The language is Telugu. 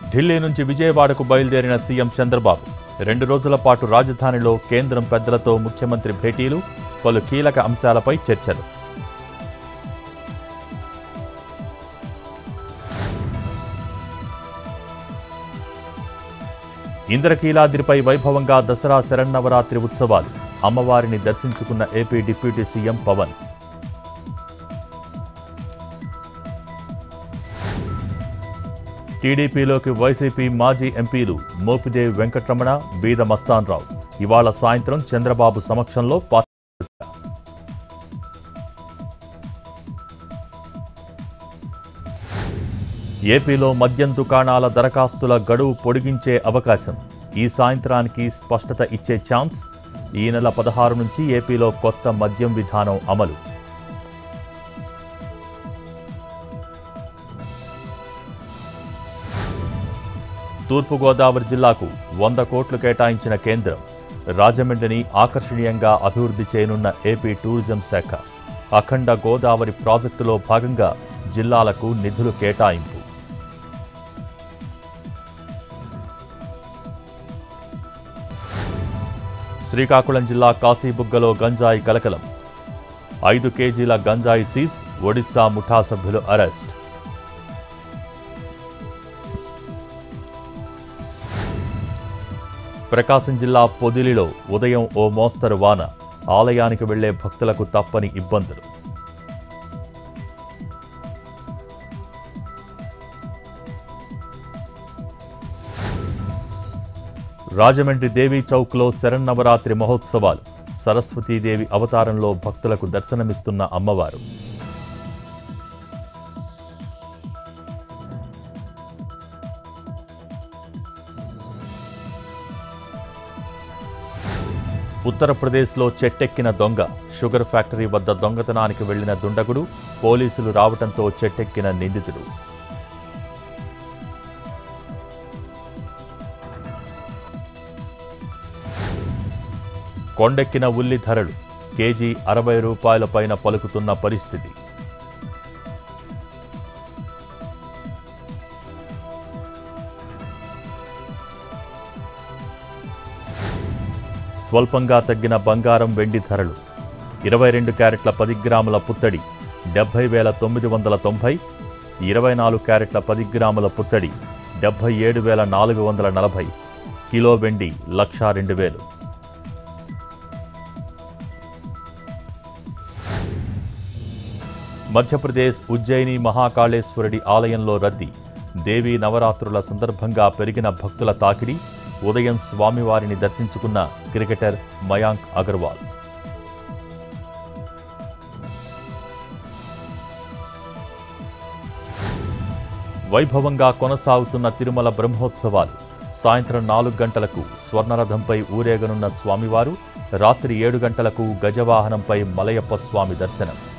ఢిల్లీ నుంచి విజయవాడకు బయలుదేరిన సీఎం చంద్రబాబు రెండు రోజుల పాటు రాజధానిలో కేంద్రం పెద్దలతో ముఖ్యమంత్రి భేటీలు పలు కీలక అంశాలపై చర్చలు ఇంద్రకీలాద్రిపై వైభవంగా దసరా శరన్నవరాత్రి ఉత్సవాలు అమ్మవారిని దర్శించుకున్న ఏపీ డిప్యూటీ సీఎం పవన్ టీడీపీలోకి వైసీపీ మాజీ ఎంపీలు మోపిదేవి వెంకటరమణ బీద మస్తాన్రావు ఇవాళ సాయంత్రం చంద్రబాబు సమక్షంలో పార్టీ ఏపీలో మద్యం దుకాణాల దరఖాస్తుల గడువు పొడిగించే అవకాశం ఈ సాయంత్రానికి స్పష్టత ఇచ్చే ఛాన్స్ ఈ నెల పదహారు నుంచి ఏపీలో కొత్త మద్యం విధానం అమలు తూర్పుగోదావరి జిల్లాకు వంద కోట్లు కేటాయించిన కేంద్రం రాజమండ్రిని ఆకర్షణీయంగా అభివృద్ధి చేయనున్న ఏపీ టూరిజం శాఖ అఖండ గోదావరి ప్రాజెక్టులో భాగంగా జిల్లాలకు నిధులు కేటాయింపు శ్రీకాకుళం జిల్లా కాశీబుగ్గలో గంజాయి కలకలం ఐదు కేజీల గంజాయి సీజ్ ఒడిశా ముఠా సభ్యులు అరెస్ట్ ప్రకాశం జిల్లా పొదిలిలో ఉదయం ఓ మోస్తరు వాన ఆలయానికి వెళ్లే భక్తులకు తప్పని ఇబ్బందులు రాజమండ్రి దేవీ చౌక్లో శరన్నవరాత్రి మహోత్సవాలు సరస్వతీదేవి అవతారంలో భక్తులకు దర్శనమిస్తున్న అమ్మవారు ఉత్తరప్రదేశ్లో చెట్టెక్కిన దొంగ షుగర్ ఫ్యాక్టరీ వద్ద దొంగతనానికి వెళ్లిన దుండగుడు పోలీసులు రావటంతో చెట్టెక్కిన నిందితుడు కొండెక్కిన ఉల్లి ధరలు కేజీ అరవై రూపాయల పైన పలుకుతున్న పరిస్థితి స్వల్పంగా తగ్గిన బంగారం వెండి ధరలు ఇరవై రెండు క్యారెట్ల పది గ్రాముల పుత్తడి డెబ్బై వేల తొమ్మిది వందల తొంభై ఇరవై నాలుగు క్యారెట్ల పది గ్రాముల పుత్తడి డెబ్బై ఏడు వేల నాలుగు వందల నలభై కిలో వెండి లక్షా రెండు వేలు మధ్యప్రదేశ్ ఉజ్జయిని మహాకాళేశ్వరుడి ఆలయంలో రద్దీ దేవీ నవరాత్రుల సందర్భంగా పెరిగిన భక్తుల తాకిడి ఉదయం స్వామివారిని దర్శించుకున్న క్రికెటర్ మయాంక్ అగర్వాల్ వైభవంగా కొనసాగుతున్న తిరుమల బ్రహ్మోత్సవాలు సాయంత్రం నాలుగు గంటలకు స్వర్ణరథంపై ఊరేగనున్న స్వామివారు రాత్రి ఏడు గంటలకు గజవాహనంపై మలయప్ప స్వామి దర్శనం